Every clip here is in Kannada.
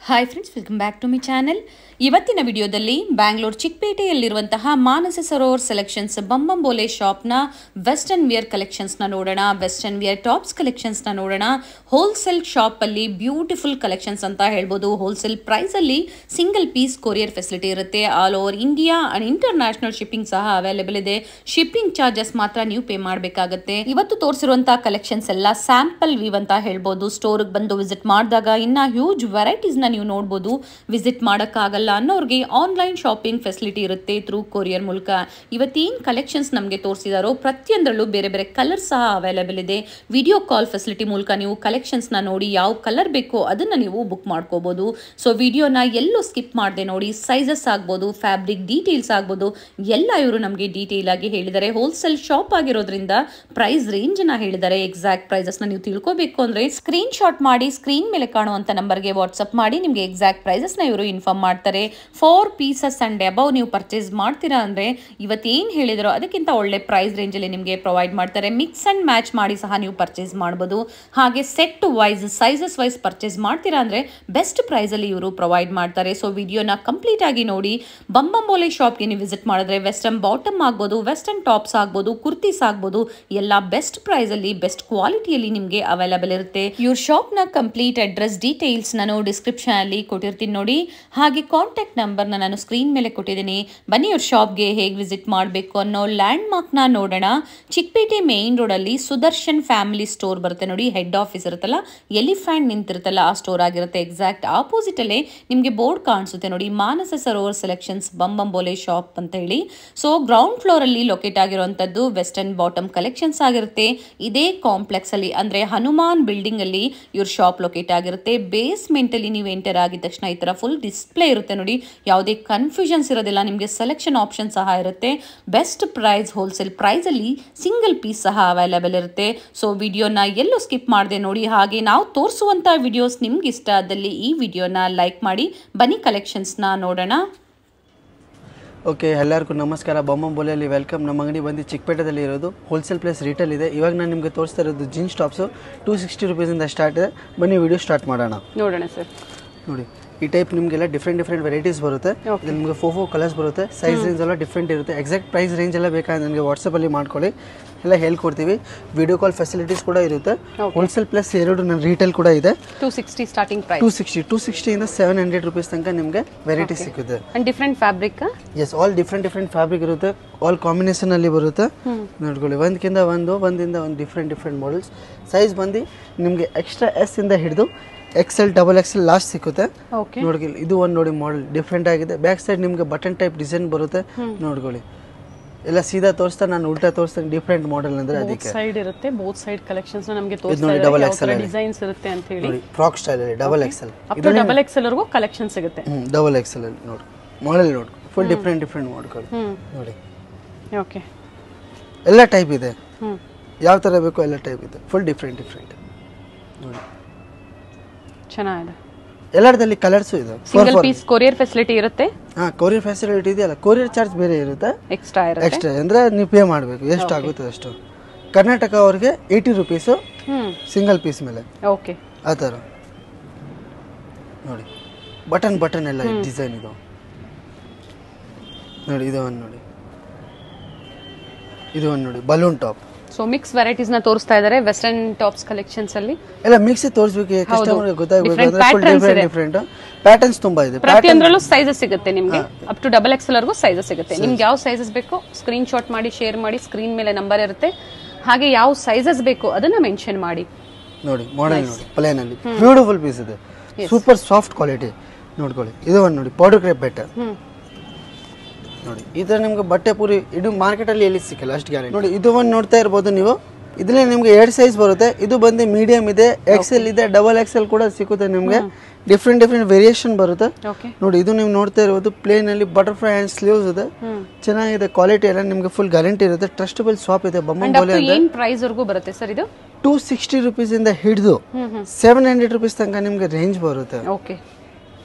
Hi friends welcome back to my channel ಇವತ್ತಿನ ವಿಡಿಯೋದಲ್ಲಿ ಬ್ಯಾಂಗ್ಳೂರ್ ಚಿಕ್ಕಪೇಟೆಯಲ್ಲಿರುವಂತಹ ಮಾನಸ ಸರೋವರ್ ಸೆಲೆಕ್ಷನ್ಸ್ ಬಂಬಂಬೋಲೆ ಶಾಪ್ನ ವೆಸ್ಟರ್ನ್ ವಿಯರ್ ಕಲೆಕ್ಷನ್ಸ್ನ ನೋಡೋಣ ವೆಸ್ಟರ್ನ್ ವಿಯರ್ ಟಾಪ್ಸ್ ಕಲೆಕ್ಷನ್ಸ್ನ ನೋಡೋಣ ಹೋಲ್ಸೇಲ್ ಶಾಪಲ್ಲಿ ಬ್ಯೂಟಿಫುಲ್ ಕಲೆಕ್ಷನ್ಸ್ ಅಂತ ಹೇಳ್ಬೋದು ಹೋಲ್ಸೇಲ್ ಪ್ರೈಸಲ್ಲಿ ಸಿಂಗಲ್ ಪೀಸ್ ಕೊರಿಯರ್ ಫೆಸಿಲಿಟಿ ಇರುತ್ತೆ all over India and international shipping ಸಹ ಅವೈಲೇಬಲ್ ಇದೆ ಶಿಪ್ಪಿಂಗ್ ಚಾರ್ಜಸ್ ಮಾತ್ರ ನೀವು ಪೇ ಮಾಡಬೇಕಾಗುತ್ತೆ ಇವತ್ತು ತೋರಿಸಿರುವಂತಹ ಕಲೆಕ್ಷನ್ಸ್ ಎಲ್ಲ ಸ್ಯಾಂಪಲ್ ವೀವ್ ಅಂತ ಹೇಳ್ಬೋದು ಸ್ಟೋರ್ಗೆ ಬಂದು ವಿಸಿಟ್ ಮಾಡಿದಾಗ ಇನ್ನ ಹ್ಯೂಜ್ ವೆರೈಟೀಸ್ನ ನೀವು ನೋಡ್ಬೋದು ವಿಸಿಟ್ ಮಾಡೋಕ್ಕಾಗಲ್ಲ ಅನ್ನೋರಿಗೆ ಆನ್ಲೈನ್ ಶಾಪಿಂಗ್ ಫೆಸಿಲಿಟಿ ಇರುತ್ತೆ ಥ್ರೂ ಕೊರಿಯರ್ ಮೂಲಕ ಇವತ್ತೇನು ಕಲೆಕ್ಷನ್ಸ್ ನಮಗೆ ತೋರಿಸಿದಾರೋ ಪ್ರತಿಯೊಂದರಲ್ಲೂ ಬೇರೆ ಬೇರೆ ಕಲರ್ ಸಹ ಅವೈಲೇಬಲ್ ಇದೆ ವಿಡಿಯೋ ಕಾಲ್ ಫೆಸಿಲಿಟಿ ಮೂಲಕ ನೀವು ಕಲೆಕ್ಷನ್ಸ್ನ ನೋಡಿ ಯಾವ ಕಲರ್ ಬೇಕೋ ಅದನ್ನು ನೀವು ಬುಕ್ ಮಾಡ್ಕೋಬೋದು ಸೊ ವಿಡಿಯೋನ ಎಲ್ಲೂ ಸ್ಕಿಪ್ ಮಾಡದೆ ನೋಡಿ ಸೈಜಸ್ ಆಗ್ಬೋದು ಫ್ಯಾಬ್ರಿಕ್ ಡೀಟೇಲ್ಸ್ ಆಗ್ಬೋದು ಎಲ್ಲ ಇವರು ನಮಗೆ ಡೀಟೇಲ್ ಆಗಿ ಹೇಳಿದ್ದಾರೆ ಹೋಲ್ಸೇಲ್ ಶಾಪ್ ಆಗಿರೋದ್ರಿಂದ ಪ್ರೈಸ್ ರೇಂಜ್ನ ಹೇಳಿದ್ದಾರೆ ಎಕ್ಸಾಕ್ಟ್ ಪ್ರೈಸಸ್ನ ನೀವು ತಿಳ್ಕೋಬೇಕು ಅಂದರೆ ಸ್ಕ್ರೀನ್ ಶಾಟ್ ಮಾಡಿ ಸ್ಕ್ರೀನ್ ಮೇಲೆ ಕಾಣುವಂಥ ನಂಬರ್ಗೆ ವಾಟ್ಸಪ್ ಮಾಡಿ ನಿಮಗೆ ಎಕ್ಸಾಕ್ಟ್ ಪ್ರೈಸಸ್ನ ಇವರು ಇನ್ಫಾರ್ಮ್ ಮಾಡ್ತಾರೆ ಫೋರ್ ಪೀಸಸ್ ಅಂಡ್ ಅಬೌವ್ ನೀವು ಪರ್ಚೇಸ್ ಮಾಡ್ತೀರಾ ಅಂದರೆ ಇವತ್ತೇನು ಹೇಳಿದರೋ ಅದಕ್ಕಿಂತ ಒಳ್ಳೆ ಪ್ರೈಸ್ ರೇಂಜಲ್ಲಿ ನಿಮಗೆ ಪ್ರೊವೈಡ್ ಮಾಡ್ತಾರೆ ಮಿಕ್ಸ್ ಆ್ಯಂಡ್ ಮ್ಯಾಚ್ ಮಾಡಿ ಸಹ ನೀವು ಪರ್ಚೇಸ್ ಮಾಡ್ಬೋದು ಹಾಗೆ set wise sizes wise purchase ಮಾಡ್ತೀರಾ ಅಂದರೆ ಬೆಸ್ಟ್ ಪ್ರೈಸಲ್ಲಿ ಇವರು ಪ್ರೊವೈಡ್ ಮಾಡ್ತಾರೆ ಸೊ ವಿಡಿಯೋನ ಕಂಪ್ಲೀಟ್ ಆಗಿ ನೋಡಿ ಬಂಬಂಬೋಲೆ ಶಾಪ್ಗೆ ನೀವು ವಿಸಿಟ್ ಮಾಡಿದ್ರೆ ವೆಸ್ಟರ್ನ್ ಬಾಟಮ್ ಆಗ್ಬೋದು ವೆಸ್ಟರ್ನ್ ಟಾಪ್ಸ್ ಆಗ್ಬೋದು ಕುರ್ತೀಸ್ ಆಗ್ಬೋದು ಎಲ್ಲ ಬೆಸ್ಟ್ ಪ್ರೈಸಲ್ಲಿ ಬೆಸ್ಟ್ ಕ್ವಾಲಿಟಿಯಲ್ಲಿ ನಿಮಗೆ ಅವೈಲೇಬಲ್ ಇರುತ್ತೆ ಇವ್ರ ಶಾಪ್ನ ಕಂಪ್ಲೀಟ್ ಅಡ್ರೆಸ್ ಡೀಟೇಲ್ಸ್ ನಾನು ಡಿಸ್ಕ್ರಿಪ್ಷನ್ ಅಲ್ಲಿ ಕೊಟ್ಟಿರ್ತೀನಿ ನೋಡಿ ಹಾಗೆ ಕಾಂಟ್ಯಾಕ್ಟ್ ನಂಬರ್ನ ನಾನು ಸ್ಕ್ರೀನ್ ಮೇಲೆ ಕೊಟ್ಟಿದ್ದೀನಿ ಬನ್ನಿ ಇವ್ರ ಶಾಪ್ಗೆ ಹೇಗೆ ವಿಸಿಟ್ ಮಾಡಬೇಕು ಅನ್ನೋ ಲ್ಯಾಂಡ್ ಮಾರ್ಕ್ನ ನೋಡೋಣ ಚಿಕ್ಕಪೇಟೆ ಮೇನ್ ರೋಡಲ್ಲಿ ಸುದರ್ಶನ್ ಫ್ಯಾಮಿಲಿ ಸ್ಟೋರ್ ಬರುತ್ತೆ ನೋಡಿ ಹೆಡ್ ಆಫೀಸ್ ಇರುತ್ತಲ್ಲ ಎಲಿಫ್ಯಾಂಟ್ ನಿಂತಿರುತ್ತಲ್ಲ ಆ ಸ್ಟೋರ್ ಆಗಿರುತ್ತೆ ಎಕ್ಸಾಕ್ಟ್ ಆಪೋಸಿಟ್ ಅಲ್ಲೇ ನಿಮಗೆ ಬೋರ್ಡ್ ಕಾಣಿಸುತ್ತೆ ನೋಡಿ ಮಾನಸ ಸರೋವರ್ ಸೆಲೆಕ್ಷನ್ಸ್ ಬಂಬಂಬೋಲೆ ಶಾಪ್ ಅಂತ ಹೇಳಿ ಸೊ ಗ್ರೌಂಡ್ ಫ್ಲೋರ್ ಅಲ್ಲಿ ಲೊಕೇಟ್ ಆಗಿರುವಂತದ್ದು ವೆಸ್ಟರ್ನ್ ಬಾಟಮ್ ಕಲೆಕ್ಷನ್ಸ್ ಆಗಿರುತ್ತೆ ಇದೇ ಕಾಂಪ್ಲೆಕ್ಸ್ ಅಲ್ಲಿ ಅಂದ್ರೆ ಹನುಮಾನ್ ಬಿಲ್ಡಿಂಗ್ ಅಲ್ಲಿ ಇವ್ರ ಶಾಪ್ ಲೊಕೇಟ್ ಆಗಿರುತ್ತೆ ಬೇಸ್ಮೆಂಟ್ ಅಲ್ಲಿ ನೀವು ಎಂಟರ್ ಆಗಿದ ತಕ್ಷಣ ಈ ತರ ಫುಲ್ ಡಿಸ್ಪ್ಲೇ ಇರುತ್ತೆ ನೋಡಿ ಯಾವುದೇ ಕನ್ಫ್ಯೂಷನ್ಸ್ ಇರೋದಿಲ್ಲ ನಿಮಗೆ ಸೆಲೆಕ್ಷನ್ ಆಪ್ಷನ್ ಸಹ ಇರುತ್ತೆ ಬೆಸ್ಟ್ ಪ್ರೈಸ್ ಹೋಲ್ಸೇಲ್ ಪ್ರೈಸ್ ಅಲ್ಲಿ ಸಿಂಗಲ್ ಪೀಸ್ ಸಹ ಅವೈಲೇಬಲ್ ಇರುತ್ತೆ ಸೊ ವಿಡಿಯೋನ ಎಲ್ಲೂ ಸ್ಕಿಪ್ ಮಾಡದೆ ನೋಡಿ ಹಾಗೆ ನಾವು ತೋರಿಸುವಂಥ ವಿಡಿಯೋಸ್ ನಿಮ್ಗೆ ಇಷ್ಟ ಆದಲ್ಲಿ ಈ ವಿಡಿಯೋನ ಲೈಕ್ ಮಾಡಿ ಬನ್ನಿ ಕಲೆಕ್ಷನ್ಸ್ನ ನೋಡೋಣ ಓಕೆ ಎಲ್ಲರಿಗೂ ನಮಸ್ಕಾರ ಬೊಮ್ಮಂಬೋಲಿಯಲ್ಲಿ ವೆಲ್ಕಮ್ ನಮ್ಮ ಅಂಗಡಿ ಬಂದು ಚಿಕ್ಕಪೇಟೆದಲ್ಲಿ ಇರೋದು ಹೋಲ್ಸೇಲ್ ಪ್ಲೇಸ್ ರೇಟಲ್ಲಿ ಇದೆ ಇವಾಗ ನಾನು ನಿಮಗೆ ತೋರಿಸ್ತಾ ಇರೋದು ಜೀನ್ಸ್ ಟಾಪ್ಸು ಟೂ ಸಿಕ್ಸ್ಟಿ ರುಪೀಸಿಂದ ಸ್ಟಾರ್ಟ್ ಇದೆ ಬನ್ನಿ ವಿಡಿಯೋ ಸ್ಟಾರ್ಟ್ ಮಾಡೋಣ ನೋಡೋಣ ಸರ್ ನೋಡಿ ಈ ಟೈಪ್ ನಿಮಗೆಲ್ಲ ಡಿಫ್ರೆಂಟ್ ಡಿಫ್ರೆಂಟ್ ವೆರೈಟೀಸ್ ಬರುತ್ತೆ ಇದು ನಿಮಗೆ ಫೋ ಫೋ ಕಲರ್ಸ್ ಬರುತ್ತೆ ಸೈಜ್ ರೇಂಜ್ ಎಲ್ಲ ಡಿಫ್ರೆಂಟ್ ಇರುತ್ತೆ ಎಕ್ಸಾಕ್ಟ್ ಪ್ರೈಸ್ ರೇಂಜ್ ಎಲ್ಲ ಬೇಕಾದ್ರೆ ನನಗೆ ವಾಟ್ಸಪ್ಪಲ್ಲಿ ಮಾಡ್ಕೊಳ್ಳಿ ಎಲ್ಲ ಹೇಳ್ಕೊಡ್ತೀವಿ ವಿಡಿಯೋ ಕಾಲ್ ಫೆಸಿಲಿಟೀಸ್ ಕೂಡ ಇರುತ್ತೆ ಹೋಲ್ಸೇಲ್ ಪ್ಲಸ್ ಎರಡು ನನ್ನ ರೀಟೇಲ್ ಕೂಡ ಇದೆ two sixty starting price two sixty two ಸಿಕ್ಸ್ಟಿಯಿಂದ ಸೆವೆನ್ ಹಂಡ್ರೆಡ್ ರುಪೀಸ್ ತನಕ ನಿಮಗೆ ವೆರೈಟೀಸ್ ಸಿಗುತ್ತೆ and different fabrics all different different fabric ಇರುತ್ತೆ ಆಲ್ ಕಾಂಬಿನೇಷನ್ ಅಲ್ಲಿ ಬರುತ್ತೆ ನೋಡ್ಕೊಳ್ಳಿ ಒಂದಕ್ಕಿಂತ ಒಂದು ಒಂದಿಂದ ಒಂದು ಡಿಫ್ರೆಂಟ್ ಡಿಫ್ರೆಂಟ್ ಮಾಡೆಲ್ಸ್ ಸೈಜ್ ಬಂದು ನಿಮಗೆ ಎಕ್ಸ್ಟ್ರಾ ಎಸ್ ಇಂದ ಹಿಡಿದು ಎಕ್ಸೆಲ್ ಡಬಲ್ ಎಕ್ಸೆಲ್ ಲಾಸ್ಟ್ ಸಿಕ್ಕುತ್ತೆ ಓಕೆ ನೋಡ್ಕೊಳ್ಳಿ ಇದು ಒಂದು ನೋಡಿ ಮಾಡೆಲ್ ಡಿಫ್ರೆಂಟ್ ಆಗಿದೆ ಬ್ಯಾಕ್ ಸೈಡ್ ನಿಮಗೆ ಬಟನ್ ಟೈಪ್ ಡಿಸೈನ್ ಬರುತ್ತೆ ನೋಡ್ಕೊಳ್ಳಿ ಎಲ್ಲ ಸೀದಾ ತೋರಿಸ್ತಾ ನಾನು ಉಲ್ಟಾ ತೋರಿಸ್ತೀನಿ ಡಿಫ್ರೆಂಟ್ ಮಾಡೆಲ್ ಅಂದ್ರೆ ಅದಕ್ಕೆ ಸೈಡ್ ಇರುತ್ತೆ ಬೋತ್ ಸೈಡ್ ಕಲೆಕ್ಷನ್ಸ್ ನಮಗೆ ಇದು ನೋಡಿ ಡಬಲ್ ಎಕ್ಸೆಲ್ ಡಿಸೈನ್ಸ್ ಇರುತ್ತೆ ಅಂತ ಹೇಳಿ ನೋಡಿ ಫ್ರಾಕ್ ಸ್ಟೈಲ್ ಅಲ್ಲಿ double XL up to double X ವರೆಗೂ ಕಲೆಕ್ಷನ್ ಸಿಗುತ್ತೆ ಹ್ಮ್ ಡಬಲ್ ಎಕ್ಸೆಲ್ ಅಲ್ಲಿ ನೋಡಿ ಮಾಡೆಲ್ ನೋಡಿ ಫುಲ್ ಡಿಫ್ರೆಂಟ್ ಡಿಫ್ರೆಂಟ್ ಮಾಡ್ಕೊಳ್ಳಿ ಹ್ಮ್ ನೋಡಿ ಓಕೆ ಎಲ್ಲ ಟೈಪ್ ಇದೆ ಹ್ಮ್ ಯಾವ ಥರ ಬೇಕೋ ಎಲ್ಲ ಟೈಪ್ ಇದೆ ಫುಲ್ ಡಿಫ್ರೆಂಟ್ ಡಿಫ್ರೆಂಟ್ ನೋಡಿ ಚೆನ್ನಾಗಿದೆ ಎಲ್ಲರದಲ್ಲಿ ಕಲರ್ಸು ಇದೆ ಸಿಂಗಲ್ ಪೀಸ್ ಕೊರಿಯರ್ ಫೆಸಿಲಿಟಿ ಇರುತ್ತೆ ಹಾಂ ಕೊರಿಯರ್ ಫೆಸಿಲಿಟಿ ಇದೆಯಲ್ಲ ಕೊರಿಯರ್ ಚಾರ್ಜ್ ಬೇರೆ ಇರುತ್ತೆ ಎಕ್ಸ್ಟ್ರಾ ಇರುತ್ತೆ ಎಕ್ಸ್ಟ್ರಾ ಅಂದರೆ ನೀವು ಪೇ ಮಾಡಬೇಕು ಎಷ್ಟು ಆಗುತ್ತೆ ಅಷ್ಟು ಕರ್ನಾಟಕ ಅವ್ರಿಗೆ eighty rupees hmm single piece ಮೇಲೆ ಓಕೆ ಆ ಥರ ನೋಡಿ ಬಟನ್ ಬಟನ್ ಎಲ್ಲ ಡಿಸೈನ್ ಇದು ನೋಡಿ ಇದು ಒಂದು ನೋಡಿ ಇದು ಒಂದು ನೋಡಿ balloon top so mix varieties ನ ತೋರಿಸ್ತಾ ಇದ್ದಾರೆ ವೆಸ್ಟರ್ನ್ ಟಾಪ್ಸ್ ಕಲೆಕ್ಷನ್ಸ್ ಅಲ್ಲಿ ಎಲ್ಲ ಮಿಕ್ಸಿ ತೋರಿಸ್ಬೇಕು ಕಸ್ಟಮರ್ಗೆ ಗೊತ್ತಾಗಬೇಕು Different ಅಂದ್ರೆ full patterns different different patterns ತುಂಬಾ ಇದೆ ಪ್ರತಿಯೊಂದರಲ್ಲೂ ಸೈಜಸ್ ಸಿಗುತ್ತೆ ನಿಮಗೆ ಅಪ್ ಟು ಡಬಲ್ ಎಕ್ಸ್ ವರೆಗೂ ಸೈಜಸ್ ಸಿಗುತ್ತೆ ನಿಮ್ಗೆ ಯಾವ ಸೈಜಸ್ ಬೇಕು ಸ್ಕ್ರೀನ್ ಶಾಟ್ ಮಾಡಿ ಶೇರ್ ಮಾಡಿ ಸ್ಕ್ರೀನ್ ಮೇಲೆ ನಂಬರ್ ಇರುತ್ತೆ ಹಾಗೆ ಯಾವ ಸೈಜಸ್ ಬೇಕು ಅದನ್ನ ಮೆನ್ಷನ್ ಮಾಡಿ ನೋಡಿ ಮಾಡೆಲ್ ನೋಡಿ ಪ್ಲೇನ್ ಅಲ್ಲಿ ಬ್ಯೂಟಿಫುಲ್ ಪೀಸ್ ಇದೆ ಸೂಪರ್ ಸಾಫ್ಟ್ ಕ್ವಾಲಿಟಿ ನೋಡ್ಕೊಳ್ಳಿ ಇದು ಒಂದು ನೋಡಿ ಪೌಡರ್ ಕ್ರೇಪ್ ಬೆಟ್ಟ ಹ್ಮ್ ನೋಡಿ ಈ ಥರ ನಿಮ್ಗೆ ಬಟ್ಟೆ ಪೂರಿ ಇದು ಮಾರ್ಕೆಟ್ ಅಲ್ಲಿ ಎಲ್ಲಿ ಸಿಕ್ಕಲ್ಲ ಅಷ್ಟು ಗ್ಯಾರಂಟಿ ನೋಡಿ ಇದು ಒಂದು ನೋಡ್ತಾ ಇರ್ಬೋದು ನೀವು ಇದ್ರಲ್ಲಿ ನಿಮ್ಗೆ ಎರಡು ಸೈಜ್ ಬರುತ್ತೆ ಇದು ಬಂದು ಮೀಡಿಯಂ ಇದೆ ಎಕ್ಸೆಲ್ ಇದೆ ಡಬಲ್ ಎಕ್ಸೆಲ್ ಕೂಡ ಸಿಗುತ್ತೆ ನಿಮ್ಗೆ ಡಿಫ್ರೆಂಟ್ ಡಿಫ್ರೆಂಟ್ ವೇರಿಯೇಷನ್ ಬರುತ್ತೆ ಓಕೆ ನೋಡಿ ಇದು ನೀವು ನೋಡ್ತಾ ಇರೋದು ಪ್ಲೇನ್ ಅಲ್ಲಿ ಬಟರ್ಫ್ಲೈ ಅಂಡ್ ಸ್ಲೀವ್ಸ್ ಇದೆ ಚೆನ್ನಾಗಿದೆ ಕ್ವಾಲಿಟಿ ಎಲ್ಲ ನಿಮ್ಗೆ ಫುಲ್ ಗ್ಯಾರಂಟಿ ಇರುತ್ತೆ ಟ್ರಸ್ಟಬಲ್ ಶಾಪ್ ಇದೆ ಅಂಡ್ ಬೊಮ್ಮಂಬೋಲಿ ಅಪ್ ಟು ಏನ್ ಪ್ರೈಸ್ ವರೆಗೂ ಬರುತ್ತೆ ಸರ್ ಇದು ಟೂ ಸಿಕ್ಸ್ಟಿ ರುಪೀಸ್ ಇಂದ ಹಿಡಿದು ಸೆವೆನ್ ಹಂಡ್ರೆಡ್ ರುಪೀಸ್ ತನಕ ನಿಮ್ಗೆ ರೇಂಜ್ ಬರುತ್ತೆ ಓಕೆ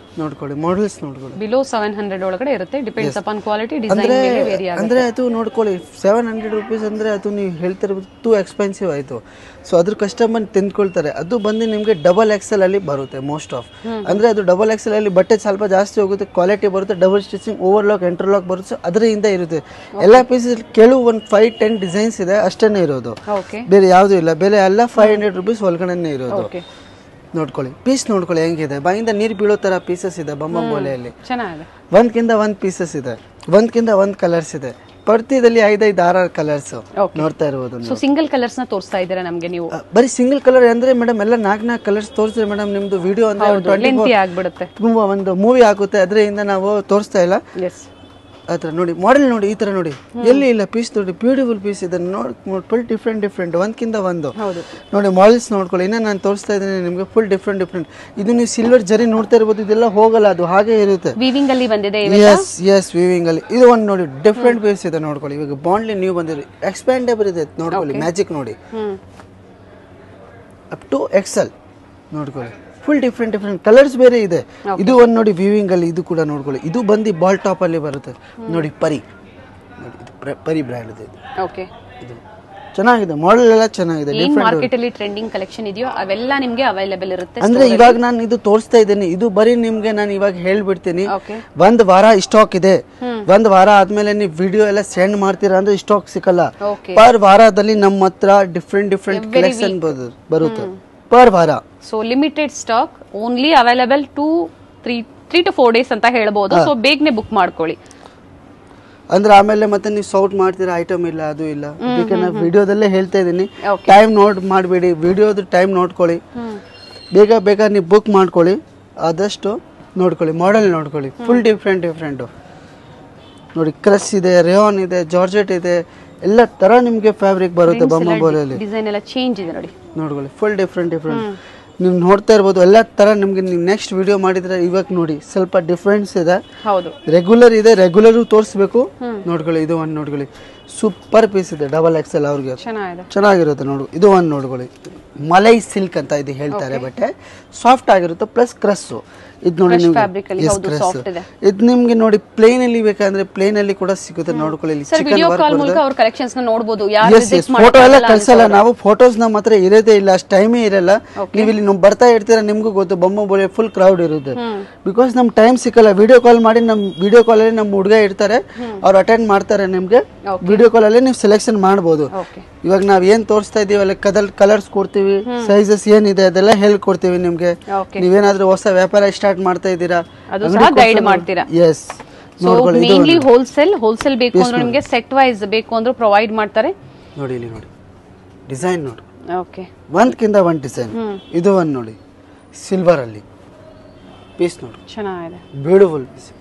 ನೋಡ್ಕೊಳ್ಳಿ ಮಾಡಲ್ಸ್ ನೋಡ್ಕೊಳ್ಳಿ ಬಿಲೋ ಸೆವೆನ್ ಹಂಡ್ರೆಡ್ ಒಳಗಡೆ ಇರುತ್ತೆ ಡಿಪೆಂಡ್ಸ್ ಅಪಾನ್ ಕ್ವಾಲಿಟಿ ಡಿಸೈನ್ ಅಂದ್ರೆ ಮೇಲೆ ವೇರಿ ಆಗುತ್ತೆ ಅಂದ್ರೆ ಅದು ನೋಡ್ಕೊಳ್ಳಿ ಸೆವೆನ್ ಹಂಡ್ರೆಡ್ ರುಪೀಸ್ ಅಂದ್ರೆ ಅದು ನೀವು ಹೇಳ್ತಿರ್ಬೋದು ಟೂ ಎಕ್ಸ್ಪೆನ್ಸಿವ್ ಆಯ್ತು ಸೊ ಅದ್ರ ಕಸ್ಟಮರ್ ತಿಂದ್ಕೊಳ್ತಾರೆ ಅದು ಬಂದು ನಿಮಗೆ ಡಬಲ್ ಎಕ್ಸೆಲ್ ಅಲ್ಲಿ ಬರುತ್ತೆ ಮೋಸ್ಟ್ ಆಫ್ ಅಂದ್ರೆ ಅದು ಡಬಲ್ ಎಕ್ಸೆಲ್ ಅಲ್ಲಿ ಬಟ್ಟೆ ಸ್ವಲ್ಪ ಜಾಸ್ತಿ ಹೋಗುತ್ತೆ ಕ್ವಾಲಿಟಿ ಬರುತ್ತೆ ಡಬಲ್ ಸ್ಟಿಚಿಂಗ್ ಓವರ್ಲಾಕ್ ಎಂಟರ್ಲಾಕ್ ಬರುತ್ತೆ ಅದರಿಂದ ಇರುತ್ತೆ ಎಲ್ಲ ಪೀಸಸ್ ಕೆಲವು ಒಂದು ಫೈವ್ ಟೆನ್ ಡಿಸೈನ್ಸ್ ಇದೆ ಅಷ್ಟೇ ಇರೋದು ಓಕೆ ಬೇರೆ ಯಾವುದೂ ಇಲ್ಲ ಬೆಲೆ ಎಲ್ಲ ಫೈವ್ ಹಂಡ್ರೆಡ್ ರುಪೀಸ್ ಒಳಗಡೆನೇ ಇರೋದು ಓಕೆ ನೋಡ್ಕೊಳ್ಳಿ ಪೀಸ್ ನೋಡ್ಕೊಳ್ಳಿ ಹೆಂಗಿದೆ ಬಾಯಿಂದ ನೀರು ಬೀಳೋ ತರ ಪೀಸಸ್ ಇದೆ ಬೊಂಬಂಬೋಲೆಯಲ್ಲಿ ಚೆನ್ನಾಗಿದೆ ಒಂದ್ಕಿಂತ ಒಂದ್ ಪೀಸಸ್ ಇದೆ ಒಂದ್ಕಿಂತ ಒಂದ್ ಕಲರ್ಸ್ ಇದೆ ಪ್ರತಿದಲ್ಲಿ ಐದೈದು ಆರಾರು ಕಲರ್ಸ್ ನೋಡ್ತಾ ಇರ್ಬೋದು ನೀವು. ಸೊ ಸಿಂಗಲ್ ಕಲರ್ಸ್ ನ ತೋರಿಸ್ತಾ ಇದ್ದೀರಾ ನಮ್ಗೆ ನೀವು ಅ, ಬರೀ ಸಿಂಗಲ್ ಕಲರ್ ಅಂದ್ರೆ ಮೇಡಮ್ ಎಲ್ಲ ನಾಲ್ಕು ನಾಲ್ಕು ಕಲರ್ಸ್ ತೋರಿಸಿದ್ರೆ ಮೇಡಮ್ ನಿಮ್ದು ವಿಡಿಯೋ ಅಂದ್ರೆ ಟ್ವೆಂಟಿ ಲೆಂತಿ ಆಗ್ಬಿಡುತ್ತೆ ತುಂಬಾ ಒಂದು ಮೂವಿ ಆಗುತ್ತೆ ಅದರಿಂದ ನಾವು ತೋರಿಸ್ತಾ ಇಲ್ಲ ಎಸ್ ಆತರ ನೋಡಿ ಮಾಡೆಲ್ ನೋಡಿ ಈ ತರ ನೋಡಿ ಎಲ್ಲಿ ಇಲ್ಲ ಪೀಸ್ ನೋಡಿ ಬ್ಯೂಟಿಫುಲ್ ಪೀಸ್ ಇದೆ ನೋಡಿ ಫುಲ್ ಡಿಫ್ರೆಂಟ್ ಡಿಫ್ರೆಂಟ್ ಒಂದ್ಕಿಂತ ಒಂದು ಹೌದು ನೋಡಿ ಮಾಡೆಲ್ಸ್ ನೋಡ್ಕೊಳ್ಳಿ ಇನ್ನ ನಾನು ತೋರಿಸ್ತಾ ಇದ್ದೀನಿ ನಿಮಗೆ ಫುಲ್ ಡಿಫ್ರೆಂಟ್ ಡಿಫ್ರೆಂಟ್ ಇದು ನೀವು ಸಿಲ್ವರ್ ಜರಿ ನೋಡ್ತಾ ಇರ್ಬೋದು ಇದೆಲ್ಲ ಹೋಗಲ್ಲ ಅದು ಹಾಗೆ ಇರುತ್ತೆ ವೀವಿಂಗ್ ಅಲ್ಲಿ ಬಂದಿದೆ ಎಸ್ ಎಸ್ ವಿವಿಂಗ್ ಅಲ್ಲಿ ಇದು ಒಂದು ನೋಡಿ ಡಿಫ್ರೆಂಟ್ ಪೀಸ್ ಇದೆ ನೋಡ್ಕೊಳ್ಳಿ ಇವಾಗ ಬಾಂಡ್ಲಿ ನೀವು ಬಂದಿರಿ ಎಕ್ಸ್ಪ್ಯಾಂಡೇಬಲ್ ಇದೆ ನೋಡ್ಕೊಳ್ಳಿ ಮ್ಯಾಜಿಕ್ ನೋಡಿ ಹ್ಮ್ ಅಪ್ ಟು ಎಕ್ಸೆಲ್ ನೋಡ್ಕೊಳ್ಳಿ ಫುಲ್ ಡಿಫ್ರೆಂಟ್ ಡಿಫ್ರೆಂಟ್ ಕಲರ್ಸ್ ಬೇರೆ ಇದೆ ಇದು ಒಂದು ನೋಡಿ ವಿವಿಂಗ್ ಅಲ್ಲಿ ಇದು ಕೂಡ ನೋಡ್ಕೊಳ್ಳಿ ಇದು ಬಂದು ಬಾಲ್ ಟಾಪ್ ಅಲ್ಲಿ ಬರುತ್ತೆ ನೋಡಿ ಪರಿ ನೋಡಿ ಇದು ಪ್ರ- ಪರಿ ಬ್ರ್ಯಾಂಡ್ ಇದೆ ಇದು. ಓಕೆ ಇದು ಚೆನ್ನಾಗಿದೆ ಮಾಡೆಲ್ ಎಲ್ಲ ಚೆನ್ನಾಗಿದೆ ಏನ್ ಮಾರ್ಕೆಟ್ ಅಲ್ಲಿ ಟ್ರೆಂಡಿಂಗ್ ಕಲೆಕ್ಷನ್ ಇದೆಯೋ ಅವೆಲ್ಲ ನಿಮ್ಗೆ ಅವೈಲೇಬಲ್ ಇರುತ್ತೆ ಅಂದ್ರೆ ಇವಾಗ ನಾನು ಇದು ತೋರಿಸ್ತಾ ಇದ್ದೀನಿ ಇದು ಬರೀ ನಿಮ್ಗೆ ನಾನು ಇವಾಗ ಹೇಳ್ಬಿಡ್ತೀನಿ ಓಕೆ ಒಂದ್ ವಾರ ಸ್ಟಾಕ್ ಇದೆ ಒಂದ್ ವಾರ ಆದ್ಮೇಲೆ ನೀವು ವಿಡಿಯೋ ಎಲ್ಲ ಸೆಂಡ್ ಮಾಡ್ತೀರಾ ಅಂದ್ರೆ ಸ್ಟಾಕ್ ಸಿಕ್ಕಲ್ಲ ಓಕೆ ಪರ್ ವಾರದಲ್ಲಿ ನಮ್ಮ ಹತ್ರ ಡಿಫ್ರೆಂಟ್ ಡಿಫ್ರೆಂಟ್ ಕಲೆಕ್ಷನ್ ಬರುತ್ತೆ ಪರ್ ವಾರ so limited stock only available two three three two four days ಅಂತ ಹೇಳ್ಬೋದು ಸೊ ಬೇಗನೆ ಬುಕ್ ಮಾಡ್ಕೊಳ್ಳಿ ಅಂದ್ರೆ ಆಮೇಲೆ ಮತ್ತೆ ನೀವು ಸೌಟ್ ಮಾಡ್ತೀರಾ ಐಟಮ್ ಇಲ್ಲ ಅದು ಇಲ್ಲ ಅದಕ್ಕೆ ನಾನು ವಿಡಿಯೋದಲ್ಲೇ ಹೇಳ್ತಾ ಇದ್ದೀನಿ Okay. ಟೈಮ್ ನೋಟ್ ಮಾಡಬೇಡಿ ವಿಡಿಯೋದು ಟೈಮ್ ನೋಡ್ಕೊಳ್ಳಿ ಬೇಗ ಬೇಗ ನೀವು ಬುಕ್ ಮಾಡ್ಕೊಳ್ಳಿ ಆದಷ್ಟು ನೋಡ್ಕೊಳ್ಳಿ ಮಾಡೆಲ್ ನೋಡ್ಕೊಳ್ಳಿ ಫುಲ್ ಡಿಫ್ರೆಂಟ್ ಡಿಫ್ರೆಂಟು ನೋಡಿ ಕ್ರಸ್ ಇದೆ ರೇಯಾನ್ ಇದೆ ಜಾರ್ಜೆಟ್ ಇದೆ ಎಲ್ಲ ತರ ನಿಮಗೆ ಫ್ಯಾಬ್ರಿಕ್ ಬರುತ್ತೆ ಬೊಮ್ಮ ಬೋಲಲ್ಲಿ ಡಿಸೈನ್ ಎಲ್ಲ ಚೇಂಜ್ ಇದೆ ನೋಡಿ ನೋಡ್ಕೊಳ್ಳಿ ಫುಲ್ ಡಿಫ್ರೆಂಟ್ ಡಿಫ್ರೆಂಟ್ ನೀವು ನೋಡ್ತಾ ಇರ್ಬೋದು ಎಲ್ಲ ತರ ನಿಮ್ಗೆ ನೀವು ನೆಕ್ಸ್ಟ್ ವಿಡಿಯೋ ಮಾಡಿದ್ರೆ ಇವಾಗ ನೋಡಿ ಸ್ವಲ್ಪ ಡಿಫ್ರೆನ್ಸ್ ಇದೆ ಹೌದು ರೆಗ್ಯುಲರ್ ಇದೆ ರೆಗ್ಯುಲರ್ ತೋರಿಸ್ಬೇಕು ನೋಡ್ಕೊಳ್ಳಿ ಇದು ಒಂದು ನೋಡ್ಕೊಳ್ಳಿ ಸೂಪರ್ ಪೀಸ್ ಇದೆ ಡಬಲ್ ಎಕ್ಸೆಲ್ ಅವ್ರಿಗೆ ಚೆನ್ನಾಗಿದೆ ಚೆನ್ನಾಗಿರುತ್ತೆ ನೋಡು ಇದು ಒಂದು ನೋಡ್ಕೊಳ್ಳಿ ಮಲೈ ಸಿಲ್ಕ್ ಅಂತ ಇದು ಹೇಳ್ತಾರೆ ಬಟ್ಟೆ ಸಾಫ್ಟ್ ಆಗಿರುತ್ತೆ ಪ್ಲಸ್ ಕ್ರಸ್ಸು ಇದು ನೋಡಿ fabric ಅಲ್ಲಿ ನಿಮ್ಗೆ ಹೌದು, soft ಇದೆ. ಇದು ನಿಮ್ಗೆ ನೋಡಿ ಪ್ಲೇನ್ ಅಲ್ಲಿ ಬೇಕಂದ್ರೆ ಪ್ಲೇನ್ ಅಲ್ಲಿ ಕೂಡ ಸಿಗುತ್ತೆ ನೋಡ್ಕೊಳ್ಳಿ ಇಲ್ಲಿ sir chikan video work call ಮೂಲಕ ಅವ್ರ ಕಲೆಕ್ಷನ್ಸ್ ನ ನೋಡಬಹುದು ಯಾರು ಎಸ್ ಎಸ್ ಫೋಟೋ ಎಲ್ಲ ಕಳ್ಸಲ್ಲ ನಾವು ಫೋಟೋಸ್ ನಮ್ಮ ಹತ್ರ ಇರೋದೇ ಇಲ್ಲ ಅಷ್ಟು ಟೈಮೇ ಇರಲ್ಲ ನೀವು ಇಲ್ಲಿ ನಾವು ಬರ್ತಾ ಇರ್ತೀರಾ ನಿಮ್ಗೂ ಗೊತ್ತು ಬೊಮ್ಮ ಬೋಲೆ ಫುಲ್ ಕ್ರೌಡ್ ಇರುತ್ತೆ ಬಿಕಾಸ್ ನಮ್ ಟೈಮ್ ಸಿಕ್ಕಲ್ಲ ವಿಡಿಯೋ ಕಾಲ್ ಮಾಡಿ ನಮ್ ವಿಡಿಯೋ ಕಾಲ್ ಅಲ್ಲಿ ನಮ್ಮ ಹುಡುಗ ಇರ್ತಾರೆ ಅವ್ರು ಅಟೆಂಡ್ ಮಾಡ್ತಾರೆ ನಿಮ್ಗೆ ವಿಡಿಯೋ ಕಾಲ್ ಅಲ್ಲಿ ನೀವು ಸೆಲೆಕ್ಷನ್ ಮಾಡ್ಬೋದು ಓಕೆ ಇವಾಗ ನಾವ್ ಏನ್ ತೋರಿಸ್ತಾ ಇದೀವಿ ಅಲ್ಲಿ ಕದಲ್ ಕಲರ್ಸ್ ಕೊಡ್ತೀವಿ ಸೈಜಸ್ ಏನಿದೆ ಅದೆಲ್ಲ ಹೇಳ್ಕೊಡ್ತೀವಿ ನಿಮ್ಗೆ ಓಕೆ ನೀವೇನಾದ್ರೂ ಹೊಸ ವ್ಯಾಪಾರ ಸ್ಟಾರ್ಟ್ ಮಾಡ್ತಾ ಇದ್ದೀರಾ ಅದು ಸಹ ಗೈಡ್ ಮಾಡ್ತೀರಾ yes so mainly wholesale wholesale ಬೇಕು ಅಂದ್ರೆ ನಿಮಗೆ ಸೆಟ್ ವೈಸ್ ಬೇಕು ಅಂದ್ರೆ ಪ್ರೊವೈಡ್ ಮಾಡ್ತಾರೆ ನೋಡಿ ಇಲ್ಲಿ ನೋಡಿ ಡಿಸೈನ್ ನೋಡಿ ಓಕೆ ಒಂದ್ಕಿಂತ ಒಂದ್ ಡಿಸೈನ್ ಇದು ಒಂದ್ ನೋಡಿ ಸಿಲ್ವರ್ ಅಲ್ಲಿ ಪೀಸ್ ನೋಡಿ ಚೆನ್ನಾಗಿದೆ ಬ್ಯೂಟಿಫುಲ್ ಪೀಸ್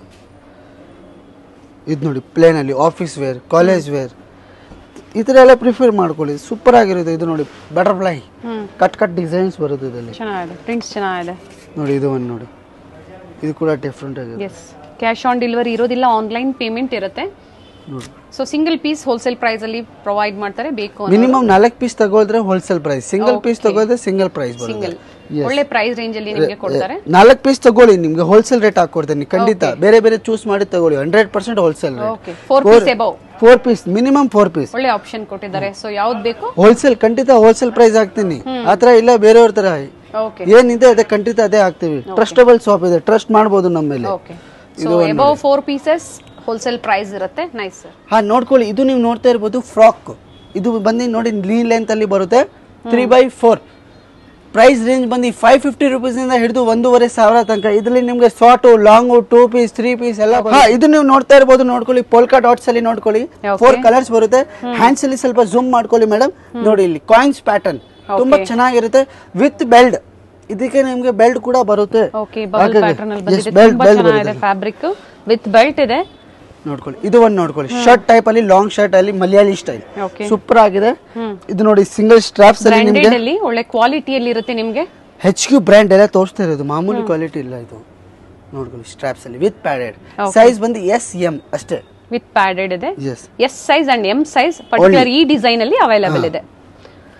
ಇದು ನೋಡಿ ಪ್ಲೇನ್ ಅಲ್ಲಿ ಆಫೀಸ್ ವೇರ್ ಕಾಲೇಜ್ ವೇರ್ ಈ ಥರ ಎಲ್ಲ ಪ್ರಿಫರ್ ಮಾಡ್ಕೊಳ್ಳಿ ಸೂಪರ್ ಆಗಿರುತ್ತೆ ಇದು ನೋಡಿ ಬಟರ್ಫ್ಲೈ ಕಟ್ ಕಟ್ ಡಿಸೈನ್ಸ್ ಬರುತ್ತೆ ಇದರಲ್ಲಿ ಚೆನ್ನಾಗಿದೆ ಪ್ರಿಂಟ್ಸ್ ಚೆನ್ನಾಗಿದೆ ನೋಡಿ ಇದು ಒಂದು ನೋಡಿ ಇದು ಕೂಡ ಡಿಫ್ರೆಂಟ್ ಆಗಿದೆ ಎಸ್ ಕ್ಯಾಶ್ ಆನ್ ಡೆಲಿವರಿ ಇರೋದಿಲ್ಲ ಆನ್ಲೈನ್ ಪೇಮೆಂಟ್ ಇರುತ್ತೆ ನೋಡಿ so single piece wholesale price ಅಲ್ಲಿ ಪ್ರೊವೈಡ್ ಮಾಡ್ತಾರೆ ಬೇಕು ಅಂದ್ರೆ ಮಿನಿಮಮ್ ನಾಲ್ಕು ಪೀಸ್ ತಗೋದ್ರೆ ಹೋಲ್ಸೇಲ್ ಪ್ರೈಸ್ ಸಿಂಗಲ್ ಪೀಸ್ ತಗೋದ್ರೆ ಸಿಂಗಲ್ ಪ್ರೈಸ್ ಸಿಂಗಲ್ ಬರುತ್ತೆ ಒಳ್ಳೆ ಪ್ರೈಸ್ ರೇಂಜ್ ಅಲ್ಲಿ ನಿಮಗೆ ಕೊಡ್ತಾರೆ ನಾಲ್ಕು ಪೀಸ್ ತಗೊಳ್ಳಿ ನಿಮ್ಗೆ ಹೋಲ್ಸೇಲ್ ರೇಟ್ ಹಾಕೊಡ್ತೀನಿ ಖಂಡಿತ ಬೇರೆ ಬೇರೆ ಚೂಸ್ ಮಾಡಿ ತಗೊಳ್ಳಿ hundred percent wholesale rate okay four piece above four piece minimum four piece ಒಳ್ಳೆ ಆಪ್ಷನ್ ಕೊಟ್ಟಿದ್ದಾರೆ ಸೊ ಯಾವ್ದು ಬೇಕು ಹೋಲ್ಸೇಲ್ ಖಂಡಿತ ಹೋಲ್ಸೇಲ್ ಪ್ರೈಸ್ ಹಾಕ್ತೀನಿ ಆತರ ಇಲ್ಲ ಬೇರೆಯವ್ರ ತರ ಓಕೆ ಏನಿದೆ ಅದೇ ಖಂಡಿತ ಅದೇ ಹಾಕ್ತಿವಿ ಟ್ರಸ್ಟಬಲ್ ಶಾಪ್ ಇದೆ ಟ್ರಸ್ಟ್ ಮಾಡ್ಬೋದು ನಮ್ಮ ಮೇಲೆ okay so above four pieces wholesale price ಇರುತ್ತೆ ನೈಸ್ ಸರ್ ಹಾ ನೋಡ್ಕೊಳ್ಳಿ ಇದು ನೀವು ನೋಡ್ತಾ ಇರ್ಬೋದು ಫ್ರಾಕ್ ಇದು ಬಂದು ನೋಡಿ ನೀ ಲೆಂತ್ ಅಲ್ಲಿ ಬರುತ್ತೆ three by four price range ಬಂದು ಫೈವ್ ಫಿಫ್ಟಿ ರುಪೀಸ್ ಇಂದ ಹಿಡಿದು ಒಂದೂವರೆ ಸಾವಿರ ತನಕ ಇದರಲ್ಲಿ ನಿಮ್ಗೆ short long two piece three piece ಎಲ್ಲ ಹಾ ಇದು ನೀವು ನೋಡ್ತಾ ಇರ್ಬೋದು ನೋಡ್ಕೊಳ್ಳಿ ಪೋಲ್ಕಾ ಡಾಟ್ಸ್ ಅಲ್ಲಿ ನೋಡ್ಕೊಳ್ಳಿ ಫೋರ್ ಕಲರ್ಸ್ ಬರುತ್ತೆ ಹ್ಯಾಂಡ್ಸ್ ಅಲ್ಲಿ ಸ್ವಲ್ಪ ಜೂಮ್ ಮಾಡ್ಕೊಳ್ಳಿ ಮೇಡಮ್ ನೋಡಿ ಇಲ್ಲಿ ಕಾಯಿನ್ಸ್ ಪ್ಯಾಟರ್ನ್ ತುಂಬಾ ಚೆನ್ನಾಗಿರುತ್ತೆ ವಿತ್ ಬೆಲ್ಟ್ ಇದಕ್ಕೆ ನಿಮ್ಗೆ ಬೆಲ್ಟ್ ಕೂಡ ಬರುತ್ತೆ ಓಕೆ ಬಬಲ್ ಪ್ಯಾಟರ್ನ್ ಅಲ್ಲಿ ಬಂದಿದೆ belt, ತುಂಬಾ belt ಚೆನ್ನಾಗಿದೆ ಫ್ಯಾಬ್ರಿಕ್ ವಿತ್ ಬೆಲ್ಟ್ ಇದೆ ನೋಡ್ಕೊಳ್ಳಿ ಇದು ಒಂದು ನೋಡ್ಕೊಳ್ಳಿ ಶರ್ಟ್ ಟೈಪ್ ಅಲ್ಲಿ ಲಾಂಗ್ ಶರ್ಟ್ ಅಲ್ಲಿ ಮಲಯಾಳಿ ಸ್ಟೈಲ್ ಓಕೆ ಸೂಪರ್ ಆಗಿದೆ ಇದು ನೋಡಿ ಸಿಂಗಲ್ ಸ್ಟ್ರಾಪ್ಸ್ ಅಲ್ಲಿ ನಿಮ್ಗೆ ಬ್ರಾಂಡೆಡ್ ಅಲ್ಲಿ ಒಳ್ಳೆ ಕ್ವಾಲಿಟಿಯಲ್ಲಿ ಇರುತ್ತೆ ನಿಮ್ಗೆ ಹೆಚ್ ಕ್ಯೂ ಬ್ರ್ಯಾಂಡ್ ಎಲ್ಲ ತೋರಿಸ್ತಾ ಇರೋದು ಮಾಮೂಲಿ ಕ್ವಾಲಿಟಿ ಇಲ್ಲ ಇದು ನೋಡ್ಕೊಳ್ಳಿ ಸ್ಟ್ರಾಪ್ಸ್ ಅಲ್ಲಿ ವಿತ್ ಪ್ಯಾಡೆಡ್ ಸೈಜ್ ಬಂದು ಎಸ್ ಎಂ ಅಷ್ಟೇ ವಿತ್ ಪ್ಯಾಡೆಡ್ ಇದೆ S S size and M size particular ಈ ಡಿಸೈನ್ ಅಲ್ಲಿ ಅವೈಲೇಬಲ್ ಇದೆ